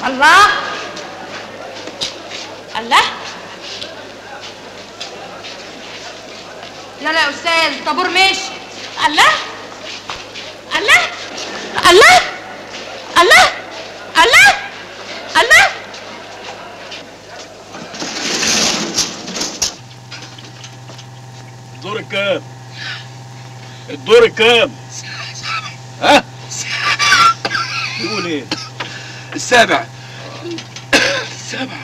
الله الله لا لا يا استاذ طابور ماشي الله الله الله الله الله الله الدور الكام الدور الكام ها بيقول ايه السابع السابع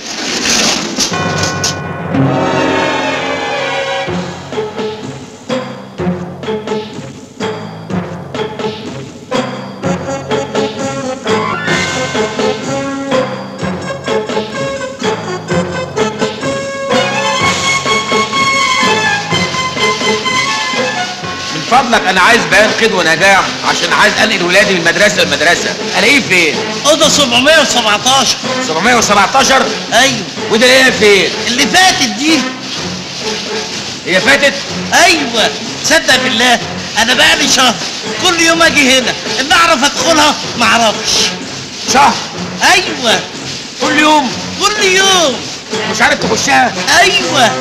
من فضلك انا عايز بيان قيد ونجاح عشان عايز انقل ولادي من مدرسه لمدرسه الاقيه فين اوضه 717 717 ايوه وده ايه فين اللي فاتت دي هي فاتت ايوه تصدق بالله انا بقالي شهر كل يوم اجي هنا ان اعرف ادخلها ما اعرفش شهر ايوه كل يوم كل يوم مش عارف تخشها ايوه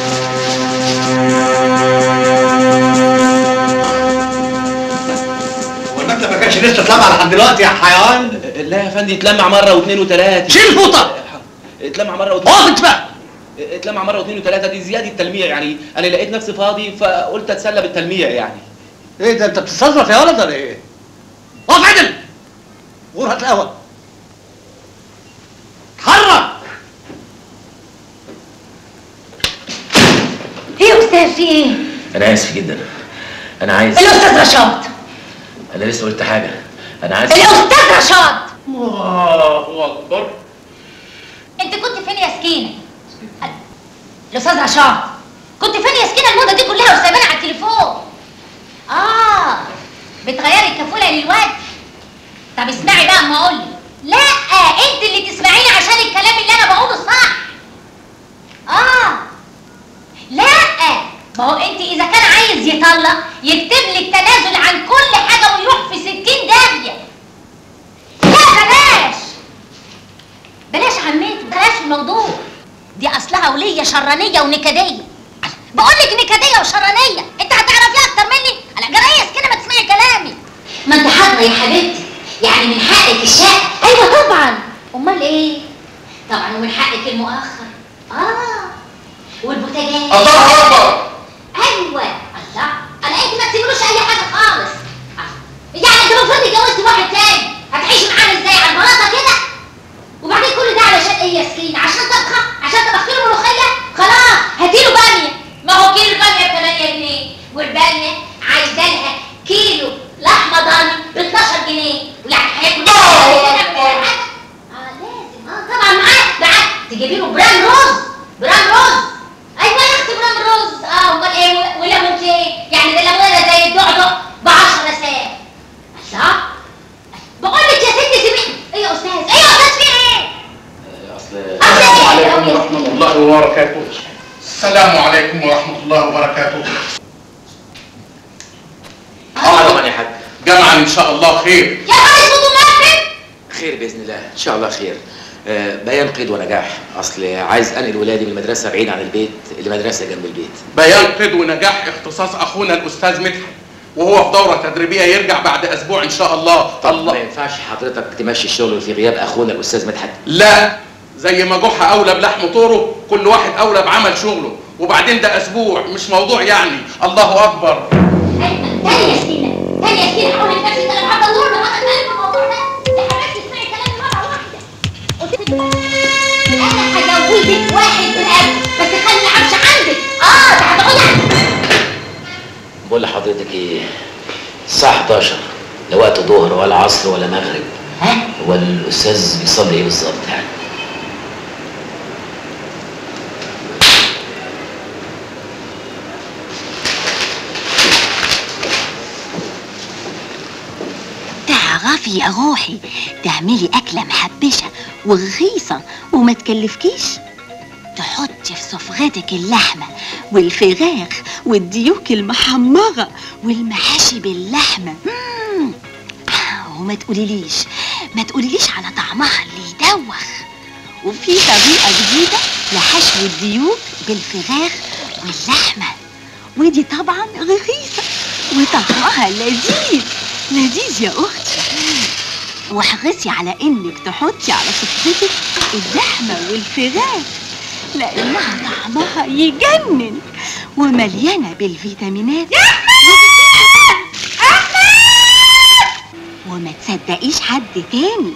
والمكتب ما كانش لسه اتلمع لحد دلوقتي يا حيوان لا يا فندم اتلمع مره واثنين وثلاثه شيل الفوطه اتلمع مره واثنين اقف بقى اتلمع مره واثنين وثلاثه دي زياده تلميع يعني انا لقيت نفسي فاضي فقلت اتسلى بالتلميع يعني ايه ده انت بتستظرف يا ولد ولا ايه؟ اقف عدل غور هات القهوه اتحرك ايه يا استاذ في ايه انا اسف جدا انا عايز الاستاذ رشاد انا لسه قلت حاجه انا عايز الاستاذ رشاد الله اكبر انت كنت فين يا سكينه الاستاذ رشاد كنت فين يا سكينه المده دي كلها وسايباني على التليفون اه بتغيري الكفوله للواد طب اسمعي بقى اما اقول لا انت اللي تسمعيني عشان الكلام اللي انا بقوله صح اه لا ما هو انت اذا كان عايز يطلق يكتب لك تنازل عن كل حاجه ويروح في ستين داهيه لا بلاش بلاش عمته بلاش الموضوع دي اصلها وليه شرانيه ونكديه بقول لك نكديه وشرانيه انت هتعرفيها اكتر مني انا جرايس كده ما تسمعي كلامي ما انت حاضره يا حبيبتي يعني من حقك الشقه ايوه طبعا امال ايه طبعا ومن حقك المؤخر اه والبوتاجاز الله اكبر ايوه الله انا انت ما تسيبلوش اي حاجه خالص يعني انت المفروض اتجوزت واحد تاني هتعيشي معاه ازاي على البلاطه كده وبعدين كل ده علشان ايه يا سكين عشان طبخه عشان طبخت له ملوخيه خلاص هاتيله باميه ما هو كيلو الباميه ب 8 جنيه والباميه عايزه لها كيلو لحمه ضاني ب 12 جنيه ويعني هياكل اه لازم اه طبعا معاه معاه تجيبي له برام رز برام رز ايوه يا اختي برام رز اه امال ايه و- وليمون ايه يعني ده ليمونه زي الدعدع ب 10 ساعات الله بقول لك يا ستي سيبيني ايه يا استاذ ايه يا استاذ في ايه اصل السلام عليكم ورحمه الله وبركاته السلام عليكم ورحمه الله وبركاته طبعا يا حاج جمعا ان شاء الله خير يا خالد صوته مقفل خير باذن الله ان شاء الله خير آه، بيان قيد ونجاح اصل عايز انقل ولادي من المدرسه بعيد عن البيت لمدرسه جنب البيت بيان قيد ونجاح اختصاص اخونا الاستاذ مدحت وهو في دوره تدريبيه يرجع بعد اسبوع ان شاء الله طب ما الله ينفعش حضرتك تمشي الشغل في غياب اخونا الاستاذ مدحت لا زي ما جحا اولى بلحم طوره كل واحد اولى بعمل شغله وبعدين ده اسبوع مش موضوع يعني الله اكبر تاني يا سكينه تاني يا سكينه حاولي تنفسي انا قاعده ادور لغايه ما في الموضوع ده يا حبيبتي اسمعي كلامي مره واحده قلت لك انا هجوزك واحد من قبل بس خلي العفش عندك اه ده هتقعدي عندك بقول لحضرتك ايه الساعه 11 لا وقت ظهر ولا عصر ولا مغرب ها هو الاستاذ بيصلي ايه بالظبط يعني تعرفي يا روحي تعملي أكلة محبشة ورخيصة وما تكلفكيش تحطي في سفرتك اللحمة والفراخ والديوك المحمرة والمحاشي باللحمة مم. وما تقوليليش ما تقوليليش على طعمها اللي بتبوخ وفي طريقة جديدة لحشو الديوك بالفراخ واللحمة ودي طبعا رخيصة وطعمها لذيذ لذيذ يا أختي واحرصي على إنك تحطي على سفرتك اللحمة والفراخ لأنها طعمها يجنن ومليانة بالفيتامينات وما تصدقيش حد تاني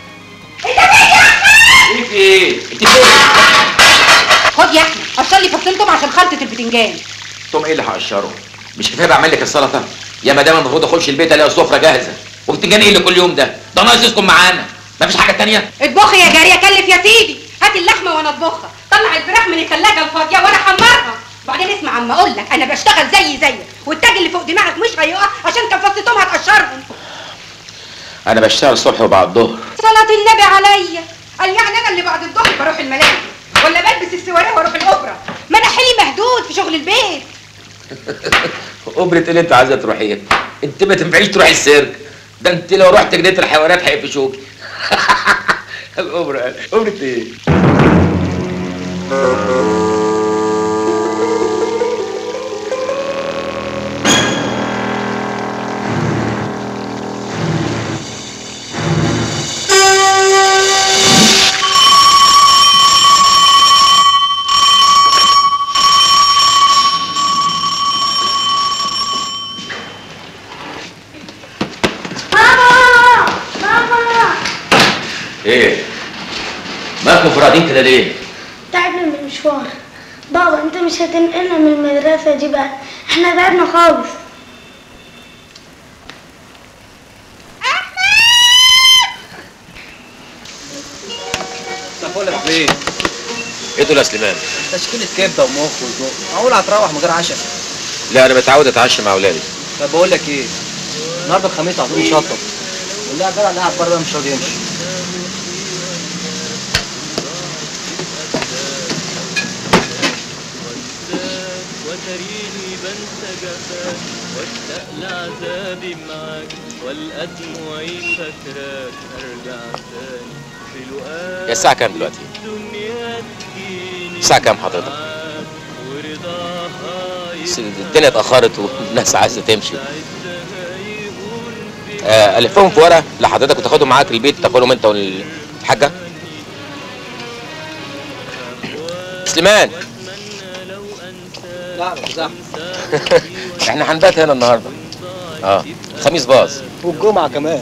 ايه في ايه؟ انت فين؟ خد يا احمد قشر لي فصين توم عشان خلطه البتنجان توم ايه اللي هقشره؟ مش كفايه بعمل لك السلطه؟ يا مدام المفروض اخش البيت الاقي السفره جاهزه وبتنجان ايه اللي كل يوم ده؟ ده ناقص يسكن معانا مفيش حاجه تانية؟ اطبخي يا جاريه كلف يا سيدي هات اللحمه وانا اطبخها طلع الفراخ من الثلاجه الفاضيه وانا احمرها بعدين اسمع عم اقول لك انا بشتغل زي زيك والتاج اللي فوق دماغك مش هيقع عشان كان فص توم هتقشرهم انا بشتغل الصبح وبعد الظهر صلاة النبي عليا قال يعني انا اللي بعد الظهر بروح الملاهي ولا بلبس السواريه واروح الاوبرا ما انا حيلي مهدود في شغل البيت اوبرة ايه اللي انت عايزه تروحيها؟ انت ما تنفعيش تروحي السيرك ده انت لو رحت جنينه الحيوانات هيقفشوك الاوبرا اوبرة ايه؟ ماما ماما ايه؟ مالكم فرادين كده ليه؟ تعبنا من المشوار بابا انت مش هتنقلنا من المدرسة دي بقى احنا تعبنا خالص طب لك ليه؟ ايه دول يا سليمان؟ تشكيلة كبدة ومخ وذوق معقول هتروح من غير عشاء لا انا متعود اتعشى مع اولادي طب بقول لك ايه؟ النهارده الخميس عاطين مشطب والله جدع اللي قاعد بره ده مش راضي يمشي وتريني بنسى جفاك واشتاق لعذابي معاك والقى دموعي فاكراك ارجع تاني في لقاك يا الساعة كام دلوقتي؟ الدنيا تجيني الساعة كام حضرتك؟ معاك ورضاها س- الدنيا اتأخرت والناس عايزة تمشي يسعدها يقول في آه، ألفهم في ورقة لحضرتك وتاخدهم معاك البيت تاخدهم أنت والحاجة سليمان لا مش زحمة احنا هنبات هنا النهارده اه خميس باظ والجمعة كمان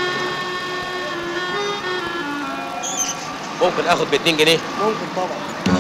ممكن اخد ب 2 جنيه ممكن طبعا